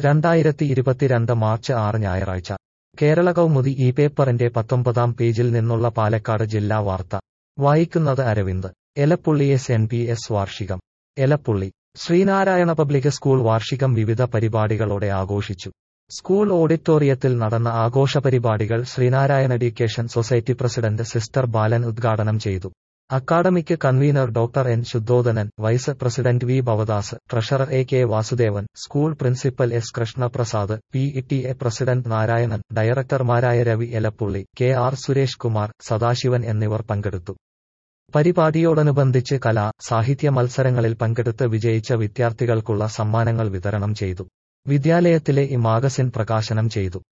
രണ്ടായിരത്തി ഇരുപത്തിരണ്ട് മാർച്ച് ആറ് ഞായറാഴ്ച കേരള കൗമുദി ഈ പേപ്പറിന്റെ പത്തൊമ്പതാം പേജിൽ നിന്നുള്ള പാലക്കാട് ജില്ലാ വാർത്ത വായിക്കുന്നത് Aravind Elappully S N P S വാർഷികം എലപ്പുള്ളി ശ്രീനാരായണ പബ്ലിക് സ്കൂൾ വാർഷികം വിവിധ പരിപാടികളോടെ ആഘോഷിച്ചു സ്കൂൾ ഓഡിറ്റോറിയത്തിൽ നടന്ന ആഘോഷ പരിപാടികൾ Sreenarayana education society president sister Balan ഉദ്ഘാടനം ചെയ്തു academic convener doctor N Sudhodanan vice president V Bhavadas treasurer A K Vasudevan school principal S Krishnaprasad P E T A president Narayanan ഡയറക്ടർമാരായ രവി എലപ്പുള്ളി കെ ആർ സുരേഷ് കുമാർ സദാശിവൻ എന്നിവർ പങ്കെടുത്തു പരിപാടിയോടനുബന്ധിച്ച് കലാ സാഹിത്യ മത്സരങ്ങളിൽ പങ്കെടുത്ത് വിജയിച്ച വിദ്യാർത്ഥികൾക്കുള്ള സമ്മാനങ്ങൾ വിതരണം ചെയ്തു വിദ്യാലയത്തിലെ ഈ മാഗസിൻ പ്രകാശനം ചെയ്തു